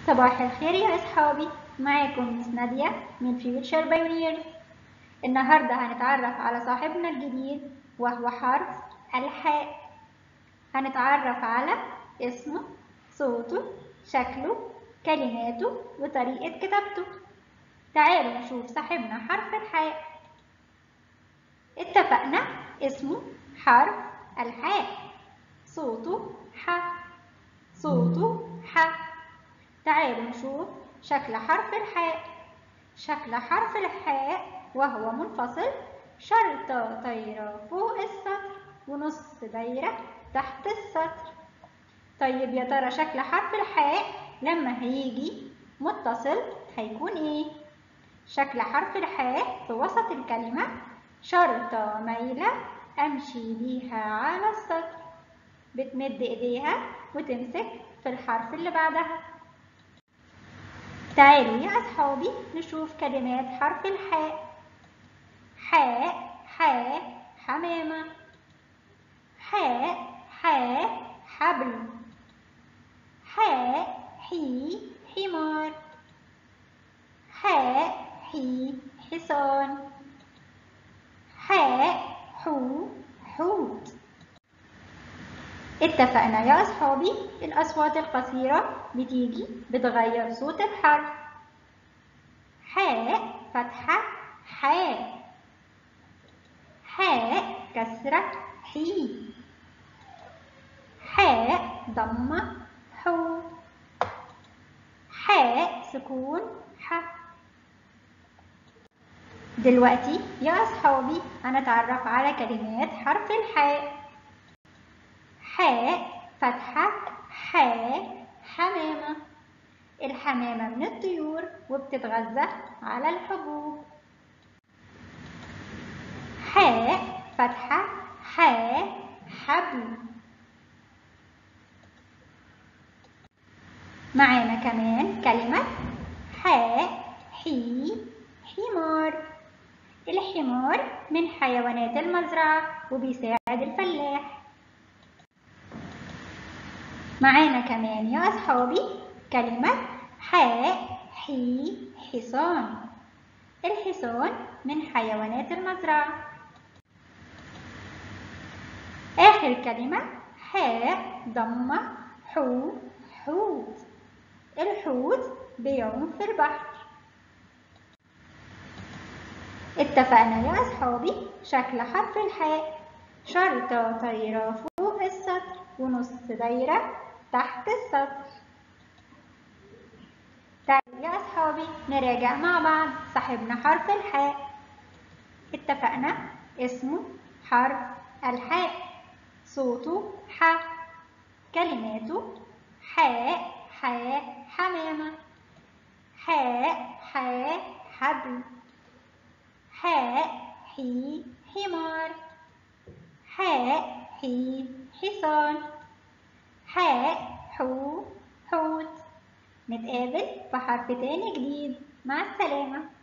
صباح الخير يا أصحابي معاكم مس نادية من فيوتشر بايونيرز النهاردة هنتعرف على صاحبنا الجديد وهو حرف الحاء هنتعرف على اسمه صوته شكله كلماته وطريقة كتابته تعالوا نشوف صاحبنا حرف الحاء اتفقنا اسمه حرف الحاء صوته ح صوته ح تعالوا نشوف شكل حرف الحاء شكل حرف الحاء وهو منفصل شرطة طايرة فوق السطر ونص دايرة تحت السطر طيب يا ترى شكل حرف الحاء لما هيجي متصل هيكون ايه شكل حرف الحاء في وسط الكلمة شرطة مايلة أمشي بيها على السطر بتمد إيديها وتمسك في الحرف اللي بعدها تعالوا يا أصحابي نشوف كلمات حرف الحاء حاء حاء حمامة حاء حاء حبل حاء حي حمار حاء حي حصان حاء حو حوت اتفقنا يا أصحابي الأصوات القصيرة بتيجي بتغير صوت الحرف حاء فتحة حاء حاء كسرة حي حاء ضمة حو حاء سكون ح دلوقتي يا أصحابي هنتعرف على كلمات حرف الحاء حاء فتحة حاء حمامة الحمامة من الطيور وبتتغذى على الحبوب حاء فتحة حاء حبل معانا كمان كلمة حاء حي حمار الحمار من حيوانات المزرعة وبيساعد الفلاح معانا كمان يا أصحابي كلمة حاء حي حصان الحصان من حيوانات المزرعة آخر كلمة حاء ضمة حو حوت الحوت بيعوم في البحر اتفقنا يا أصحابي شكل حرف الحاء شرطة طايرة فوق السطر ونص دايرة تحت السطر تعالوا يا أصحابي نراجع مع بعض صاحبنا حرف الحاء اتفقنا اسمه حرف الحاء صوته ح كلماته حاء حاء حمامة حاء حاء حبل حاء حي حمار حاء حي حصان حاء حو حوت نتقابل في حرف تاني جديد مع السلامة